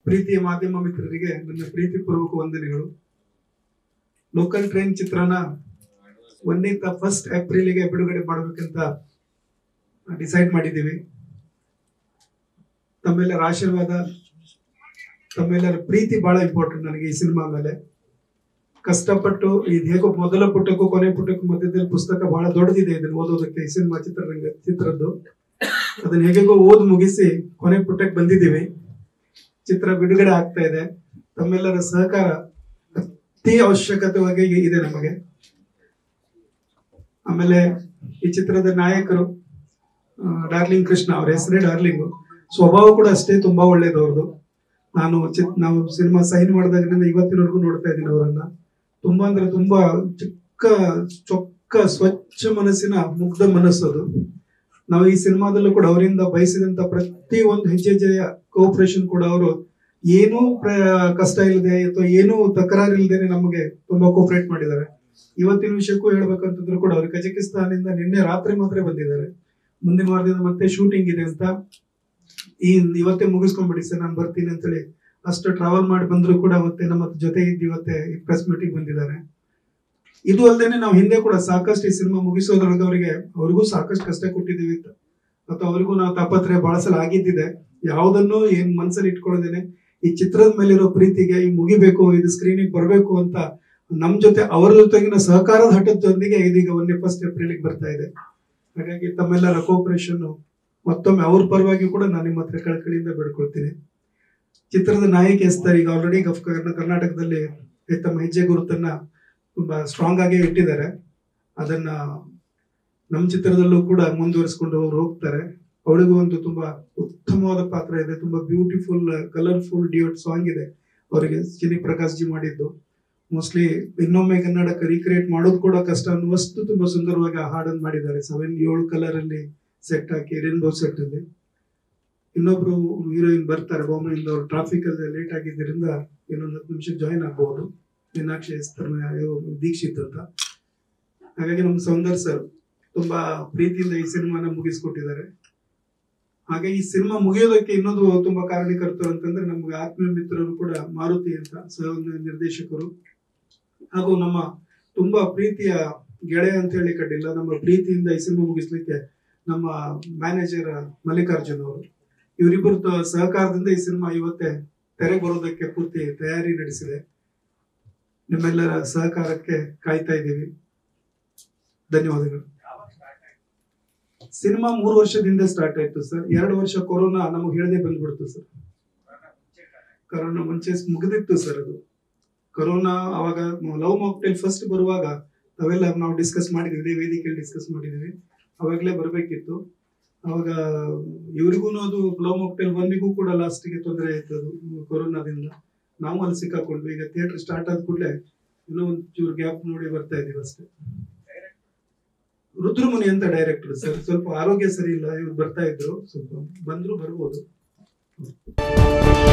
ಪ್ರೀತಿಯ ಮಾಧ್ಯಮ ಮಿತ್ರರಿಗೆ ನನ್ನ ಪ್ರೀತಿಪೂರ್ವಕ ವಂದನೆಗಳು ಲೋಕಲ್ ಟ್ರೈನ್ ಚಿತ್ರನ ಒಂದನೇ ಫಸ್ಟ್ ಏಪ್ರಿಲ್ಗೆ ಬಿಡುಗಡೆ ಮಾಡಬೇಕಂತ ಡಿಸೈಡ್ ಮಾಡಿದ್ದೀವಿ ತಮ್ಮೆಲ್ಲರ ಆಶೀರ್ವಾದ ತಮ್ಮೆಲ್ಲರ ಪ್ರೀತಿ ಬಹಳ ಇಂಪಾರ್ಟೆಂಟ್ ನನಗೆ ಈ ಸಿನಿಮಾ ಮೇಲೆ ಕಷ್ಟಪಟ್ಟು ಇದು ಹೇಗೋ ಮೊದಲ ಪುಟಕ್ಕೂ ಕೊನೆ ಪುಟಕ್ಕೂ ಮಧ್ಯದಲ್ಲಿ ಪುಸ್ತಕ ಬಹಳ ದೊಡ್ಡದಿದೆ ಇದನ್ನು ಓದೋದಕ್ಕೆ ಈ ಸಿನಿಮಾ ಚಿತ್ರರಂಗ ಚಿತ್ರದ್ದು ಅದನ್ನ ಹೇಗೋ ಓದ್ ಮುಗಿಸಿ ಕೊನೆ ಪುಟಕ್ಕೆ ಬಂದಿದ್ದೀವಿ ಚಿತ್ರ ಬಿಡುಗಡೆ ಆಗ್ತಾ ಇದೆ ತಮ್ಮೆಲ್ಲರ ಸಹಕಾರ ಅತಿ ಅವಶ್ಯಕತೆವಾಗಿ ಇದೆ ನಮಗೆ ಆಮೇಲೆ ಈ ಚಿತ್ರದ ನಾಯಕರು ಆ, ಡಾರ್ಲಿಂಗ್ ಕೃಷ್ಣ ಅವ್ರ ಹೆಸರೇ ಡಾರ್ಲಿಂಗು ಸ್ವಭಾವ ಕೂಡ ಅಷ್ಟೇ ತುಂಬಾ ಒಳ್ಳೇದು ಅವ್ರದ್ದು ನಾನು ಚಿತ್ ನಾವು ಸಿನಿಮಾ ಸೈನ್ ಮಾಡಿದಾಗಿನಿಂದ ಇವತ್ತಿನವರೆಗೂ ನೋಡ್ತಾ ಇದ್ದೀನಿ ಅವರನ್ನ ತುಂಬಾ ಅಂದ್ರೆ ತುಂಬಾ ಚಿಕ್ಕ ಚೊಕ್ಕ ಸ್ವಚ್ಛ ಮನಸ್ಸಿನ ಮುಗ್ಧ ಮನಸ್ಸು ಅದು ನಾವು ಈ ಸಿನಿಮಾದಲ್ಲೂ ಕೂಡ ಅವರಿಂದ ಬಯಸಿದಂತ ಪ್ರತಿ ಒಂದು ಹೆಜ್ಜೆ ಹೆಜ್ಜೆಯ ಕೋಆಪರೇಷನ್ ಕೂಡ ಅವರು ಏನೂ ಪ್ರ- ಕಷ್ಟ ಇಲ್ಲದೆ ಅಥವಾ ಏನೂ ತಕರಾರು ಇಲ್ಲದೆ ನಮಗೆ ತುಂಬಾ ಕೋಪರೇಟ್ ಮಾಡಿದ್ದಾರೆ ಇವತ್ತಿನ ವಿಷಯಕ್ಕೂ ಹೇಳ್ಬೇಕಂತಂದ್ರು ಕೂಡ ಅವರು ಕಜಕಿಸ್ತಾನಿಂದ ನಿನ್ನೆ ರಾತ್ರಿ ಮಾತ್ರ ಬಂದಿದ್ದಾರೆ ಮುಂದಿನ ವಾರದಿಂದ ಮತ್ತೆ ಶೂಟಿಂಗ್ ಇದೆ ಅಂತ ಈ ಇವತ್ತೇ ಮುಗಿಸ್ಕೊಂಡ್ಬಿಡಿ ಸರ್ ನಾನು ಬರ್ತೀನಿ ಅಂತೇಳಿ ಅಷ್ಟು ಟ್ರಾವೆಲ್ ಮಾಡಿ ಬಂದ್ರು ಕೂಡ ಮತ್ತೆ ನಮ್ಮ ಜೊತೆ ಇದ್ದು ಇವತ್ತೇ ಪ್ರೆಸ್ ಮೀಟಿಂಗ್ ಬಂದಿದ್ದಾರೆ ಇದು ಅಲ್ಲದೆ ನಾವು ಹಿಂದೆ ಕೂಡ ಸಾಕಷ್ಟು ಈ ಸಿನಿಮಾ ಮುಗಿಸೋದ್ರೊಳಗೆ ಅವರಿಗೆ ಅವ್ರಿಗೂ ಸಾಕಷ್ಟು ಕಷ್ಟ ಕೊಟ್ಟಿದ್ದೀವಿ ಅಂತ ಅಥವಾ ಅವರಿಗೂ ನಾವು ತಾಪತ್ರೆ ಬಹಳ ಸಲ ಆಗಿದ್ದಿದೆ ಯಾವುದನ್ನು ಏನ್ ಮನ್ಸಲ್ಲಿ ಇಟ್ಕೊಳ್ಳೋದೇನೆ ಈ ಚಿತ್ರದ ಮೇಲಿರೋ ಪ್ರೀತಿಗೆ ಈ ಮುಗಿಬೇಕು ಇದು ಸ್ಕ್ರೀನಿಗೆ ಬರಬೇಕು ಅಂತ ನಮ್ ಜೊತೆ ಅವರ ಜೊತೆಗಿನ ಸಹಕಾರದ ಹಠದೊಂದಿಗೆ ಇದೀಗ ಒಂದೇ ಫಸ್ಟ್ ಏಪ್ರಿಲ್ ಬರ್ತಾ ಇದೆ ಹಾಗಾಗಿ ತಮ್ಮೆಲ್ಲರ ಕೋಪರೇಷನ್ ಮತ್ತೊಮ್ಮೆ ಅವ್ರ ಪರವಾಗಿ ಕೂಡ ನಾನು ನಿಮ್ಮ ಹತ್ರ ಕಳಕಳಿಯಿಂದ ಬೇಡ್ಕೊಳ್ತೀನಿ ಚಿತ್ರದ ನಾಯಕಿ ಎಸ್ತಾರೆ ಈಗ ಆಲ್ರೆಡಿ ಕರ್ನಾಟಕದಲ್ಲಿ ತಮ್ಮ ಹೆಜ್ಜೆ ಗುರುತನ್ನ ತುಂಬಾ ಸ್ಟ್ರಾಂಗ್ ಆಗಿ ಇಟ್ಟಿದ್ದಾರೆ ಅದನ್ನ ನಮ್ಮ ಚಿತ್ರದಲ್ಲೂ ಕೂಡ ಮುಂದುವರಿಸಿಕೊಂಡು ಅವ್ರು ಹೋಗ್ತಾರೆ ಅವಳಿಗೂ ಒಂದು ತುಂಬಾ ಉತ್ತಮವಾದ ಪಾತ್ರ ಇದೆ ತುಂಬಾ ಬ್ಯೂಟಿಫುಲ್ ಕಲರ್ಫುಲ್ ಡಿಯೋಟ್ ಸಾಂಗ್ ಇದೆ ಅವರಿಗೆ ಚಿನಿ ಪ್ರಕಾಶ್ ಜಿ ಮಾಡಿದ್ದು ಮೋಸ್ಟ್ಲಿ ಇನ್ನೊಮ್ಮೆ ಕನ್ನಡಕ್ಕೆ ರೀಕ್ರಿಯೇಟ್ ಮಾಡೋದು ಕೂಡ ಕಷ್ಟ ಅನ್ನುವಷ್ಟು ತುಂಬಾ ಸುಂದರವಾಗಿ ಆ ಹಾಡನ್ನು ಮಾಡಿದ್ದಾರೆ ಸೆವೆನ್ ಏಳು ಕಲರ್ ಅಲ್ಲಿ ಸೆಟ್ ಹಾಕಿ ರೇನ್ಬೋ ಸೆಟ್ ಅಲ್ಲಿ ಇನ್ನೊಬ್ರು ಹೀರೋಯಿನ್ ಬರ್ತಾರೆ ಬಾಂಬೆಯಿಂದ ಅವ್ರು ಟ್ರಾಫಿಕ್ ಅಲ್ಲಿ ಲೇಟ್ ಆಗಿದ್ದರಿಂದ ಇನ್ನೊಂದು ಹತ್ತು ನಿಮಿಷಕ್ಕೆ ಜಾಯಿನ್ ಆಗ್ಬಹುದು ಮೀನಾಕ್ಷಿ ಎಸ್ತರ್ ದೀಕ್ಷಿತ್ ಅಂತ ಹಾಗಾಗಿ ನಮ್ಮ ಸೌಂದರ್ ಸರ್ ತುಂಬಾ ಪ್ರೀತಿಯಿಂದ ಈ ಸಿನಿಮಾನ ಮುಗಿಸ್ಕೊಟ್ಟಿದ್ದಾರೆ ಹಾಗೆ ಈ ಸಿನಿಮಾ ಮುಗಿಯೋದಕ್ಕೆ ಇನ್ನೊಂದು ತುಂಬಾ ಕಾರಣೀಕರ್ತರು ಅಂತಂದ್ರೆ ನಮ್ಗೆ ಆತ್ಮೀಯ ಮಿತ್ರರು ಕೂಡ ಮಾರುತಿ ಅಂತ ಸಹ ಒಂದು ನಿರ್ದೇಶಕರು ಹಾಗೂ ನಮ್ಮ ತುಂಬಾ ಪ್ರೀತಿಯ ಗೆಳೆಯ ಅಂತ ಹೇಳಿ ಕಡ್ಡಿಲ್ಲ ನಮ್ಮ ಪ್ರೀತಿಯಿಂದ ಈ ಸಿನಿಮಾ ಮುಗಿಸ್ಲಿಕ್ಕೆ ನಮ್ಮ ಮ್ಯಾನೇಜರ್ ಮಲ್ಲಿಕಾರ್ಜುನ್ ಅವರು ಇವರಿಬ್ಬರ ತ- ಸಹಕಾರದಿಂದ ಈ ಸಿನಿಮಾ ಇವತ್ತೇ ತೆರೆಗೆ ಬರೋದಕ್ಕೆ ಪೂರ್ತಿ ತಯಾರಿ ನಡೆಸಿದೆ ನಿಮ್ಮೆಲ್ಲರ ಸಹಕಾರಕ್ಕೆ ಕಾಯ್ತಾ ಇದ್ದೀವಿ ಧನ್ಯವಾದಗಳು ಸಿನಿಮಾ ಮೂರು ವರ್ಷದಿಂದ ಸ್ಟಾರ್ಟ್ ಆಯ್ತು ಸರ್ ಎರಡು ವರ್ಷ ಕೊರೋನಾ ನಮಗೆ ಹೇಳದೆ ಬಂದ್ಬಿಡ್ತು ಸರ್ ಕೊರೋನಾ ಮುಂಚೆ ಮುಗಿದಿತ್ತು ಸರ್ ಅದು ಕೊರೋನಾ ಅವಾಗ ಲವ್ ಮಾಕ್ಟೇಲ್ ಫಸ್ಟ್ ಬರುವಾಗ ಅವೆಲ್ಲ ನಾವು ಡಿಸ್ಕಸ್ ಮಾಡಿದ್ವಿ ಇದೇ ವೇದಿಕೆಯಲ್ಲಿ ಡಿಸ್ಕಸ್ ಮಾಡಿದ್ವಿ ಅವಾಗಲೇ ಬರಬೇಕಿತ್ತು ಅವಾಗ ಇವ್ರಿಗೂ ಅದು ಲವ್ ಮಾಕ್ಟೇಲ್ ಒನ್ನಿಗೂ ಕೂಡ ಲಾಸ್ಟಿಗೆ ತೊಂದರೆ ಆಯ್ತು ಅದು ಕೊರೋನಾದಿಂದ ನಾವು ಅಲ್ಲಿ ಸಿಕ್ಕಾಕೊಂಡ್ವಿ ಈಗ ಥಿಯೇಟರ್ ಸ್ಟಾರ್ಟ್ ಆದ ಕೂಡಲೇ ಇನ್ನೂ ಒಂದು ಚೂರು ಗ್ಯಾಪ್ ನೋಡಿ ಬರ್ತಾ ಇದೀವಿ ಅಷ್ಟೇ ರುದ್ರಮುನಿ ಅಂತ ಡೈರೆಕ್ಟರ್ ಸರ್ ಸ್ವಲ್ಪ ಆರೋಗ್ಯ ಸರಿ ಇಲ್ಲ ಇವ್ರು ಬರ್ತಾ ಇದ್ರು ಸ್ವಲ್ಪ ಬಂದ್ರು ಬರ್ಬೋದು